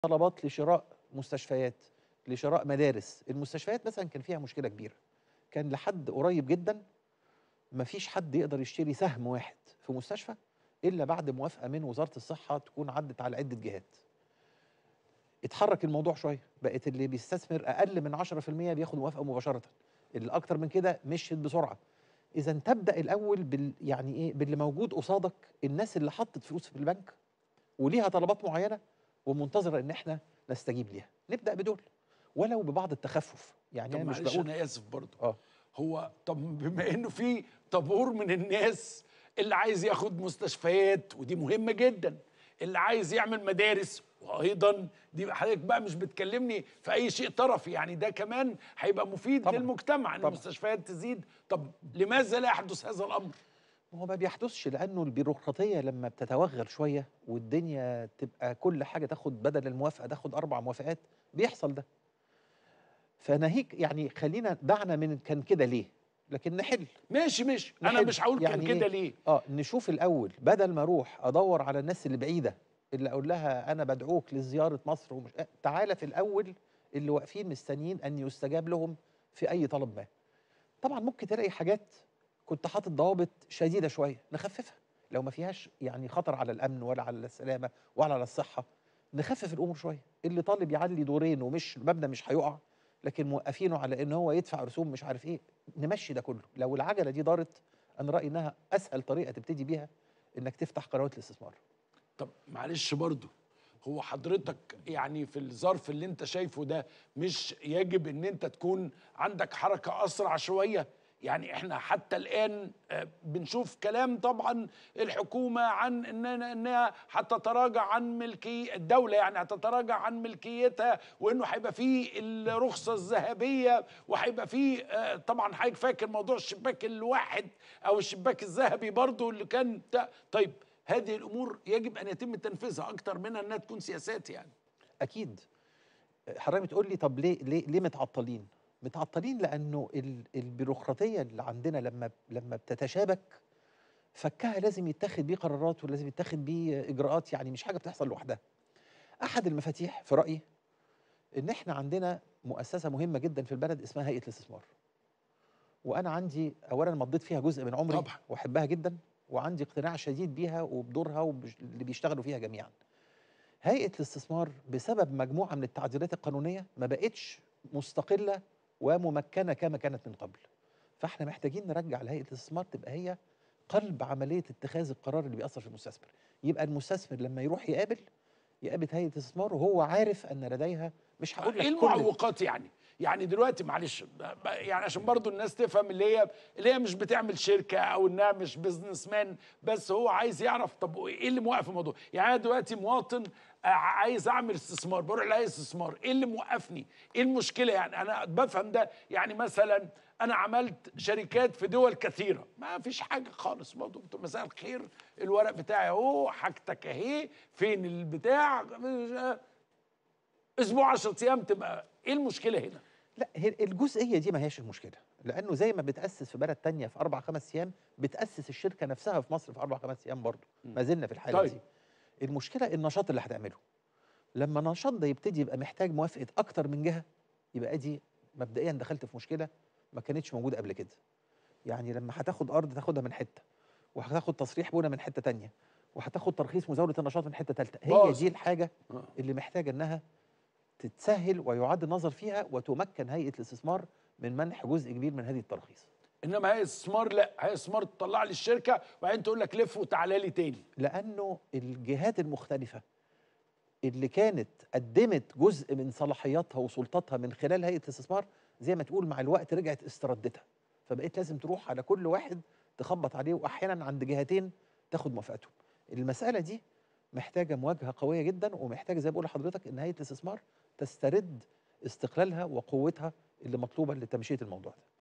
طلبات لشراء مستشفيات لشراء مدارس المستشفيات مثلا كان فيها مشكله كبيره كان لحد قريب جدا ما فيش حد يقدر يشتري سهم واحد في مستشفى الا بعد موافقه من وزاره الصحه تكون عدت على عده جهات اتحرك الموضوع شويه بقت اللي بيستثمر اقل من 10% بياخد موافقه مباشره اللي اكتر من كده مشيت بسرعه اذا تبدا الاول بال يعني ايه باللي موجود قصادك الناس اللي حطت فلوس في البنك وليها طلبات معينه ومنتظره ان احنا نستجيب ليها نبدا بدول ولو ببعض التخفف يعني طب انا مش معلش بقول انا اسف برضه اه هو طب بما انه في طابور من الناس اللي عايز ياخد مستشفيات ودي مهمه جدا اللي عايز يعمل مدارس وايضا دي حضرتك بقى مش بتكلمني في اي شيء طرفي يعني ده كمان هيبقى مفيد طبعاً. للمجتمع ان طبعاً. المستشفيات تزيد طب لماذا لا يحدث هذا الامر هو ما بيحدثش لانه البيروقراطيه لما بتتوغل شويه والدنيا تبقى كل حاجه تاخد بدل الموافقه تاخد اربع موافقات بيحصل ده فناهيك يعني خلينا دعنا من كان كده ليه لكن نحل ماشي ماشي انا نحل. مش هقول يعني كان كده إيه؟ ليه اه نشوف الاول بدل ما اروح ادور على الناس اللي بعيده اللي اقول لها انا بدعوك لزياره مصر ومش آه تعالى في الاول اللي واقفين مستنيين ان يستجاب لهم في اي طلب ما طبعا ممكن تلاقي حاجات كنت حاطط ضوابط شديده شويه نخففها لو ما فيهاش يعني خطر على الامن ولا على السلامه ولا على الصحه نخفف الامور شويه اللي طالب يعلي دورين ومش المبنى مش هيقع لكن موقفينه على ان هو يدفع رسوم مش عارف ايه نمشي ده كله لو العجله دي دارت انا رايي انها اسهل طريقه تبتدي بيها انك تفتح قنوات الاستثمار طب معلش برضو هو حضرتك يعني في الظرف اللي انت شايفه ده مش يجب ان انت تكون عندك حركة اسرع شوية يعني احنا حتى الان آه، بنشوف كلام طبعا الحكومة عن اننا انها هتتراجع عن ملكي الدولة يعني هتتراجع عن ملكيتها وانه هيبقى فيه الرخصة الذهبية وهيبقى فيه آه، طبعا حضرتك فاكر موضوع الشباك الواحد او الشباك الذهبي برضو اللي كان بتاع- طيب هذه الامور يجب ان يتم تنفيذها اكتر منها انها تكون سياسات يعني اكيد حضرتك بتقول لي طب ليه ليه ليه متعطلين متعطلين لانه ال- البيروقراطيه اللي عندنا لما لما بتتشابك فكها لازم يتخذ بيه قرارات ولازم يتخذ بيه اجراءات يعني مش حاجه بتحصل لوحدها احد المفاتيح في رايي ان احنا عندنا مؤسسه مهمه جدا في البلد اسمها هيئه الاستثمار وانا عندي اولا مضيت فيها جزء من عمري طبعاً. واحبها جدا وعندي اقتناع شديد بيها وبدورها واللي بيشتغلوا فيها جميعا هيئه الاستثمار بسبب مجموعه من التعديلات القانونيه ما بقتش مستقله وممكنه كما كانت من قبل فاحنا محتاجين نرجع لهيئه الاستثمار تبقى هي قلب عمليه اتخاذ القرار اللي بيأثر في المستثمر يبقى المستثمر لما يروح يقابل يقابل هيئه الاستثمار وهو عارف ان لديها مش هقول لك ايه كل المعوقات يعني يعني دلوقتي معلش ب- ب- يعني عشان برضو الناس تفهم اللي هي اللي هي مش بتعمل شركه او انها مش بزنس مان بس هو عايز يعرف طب ايه اللي موقف الموضوع يعني انا دلوقتي مواطن آه، عايز اعمل استثمار بروح لاي استثمار ايه اللي موقفني ايه المشكله يعني انا بفهم ده يعني مثلا انا عملت شركات في دول كثيره ما فيش حاجه خالص برضه مساء الخير الورق بتاعي اهو حاجتك اهي فين البتاع اسبوع 10 ايام تبقى ايه المشكله هنا لا هي الجزئيه دي ما هياش المشكله لانه زي ما بتاسس في بلد تانية في اربع خمس ايام بتاسس الشركه نفسها في مصر في اربع خمس ايام برضه ما زلنا في الحاله طيب. دي المشكله النشاط اللي هتعمله لما النشاط ده يبتدي يبقى محتاج موافقه اكتر من جهه يبقى دي مبدئيا دخلت في مشكله ما كانتش موجوده قبل كده يعني لما هتاخد ارض تاخدها من حته وهتاخد تصريح بناء من حته تانية وهتاخد ترخيص مزاوله النشاط من حته ثالثه هي باظ. دي الحاجه آه. اللي محتاجه انها تتسهل ويعاد النظر فيها وتمكن هيئه الاستثمار من منح جزء كبير من هذه التراخيص انما هي استثمار لا هي استثمار تطلع لي الشركه وبعدين تقول لك لف وتعالى لي تاني لانه الجهات المختلفه اللي كانت قدمت جزء من صلاحياتها وسلطاتها من خلال هيئه الاستثمار زي ما تقول مع الوقت رجعت استردتها فبقيت لازم تروح على كل واحد تخبط عليه واحيانا عند جهتين تاخد موافقتهم المساله دي محتاجه مواجهه قويه جدا ومحتاجه زي ما بقول لحضرتك ان هيئه الاستثمار تسترد استقلالها وقوتها اللي مطلوبه لتمشيه الموضوع ده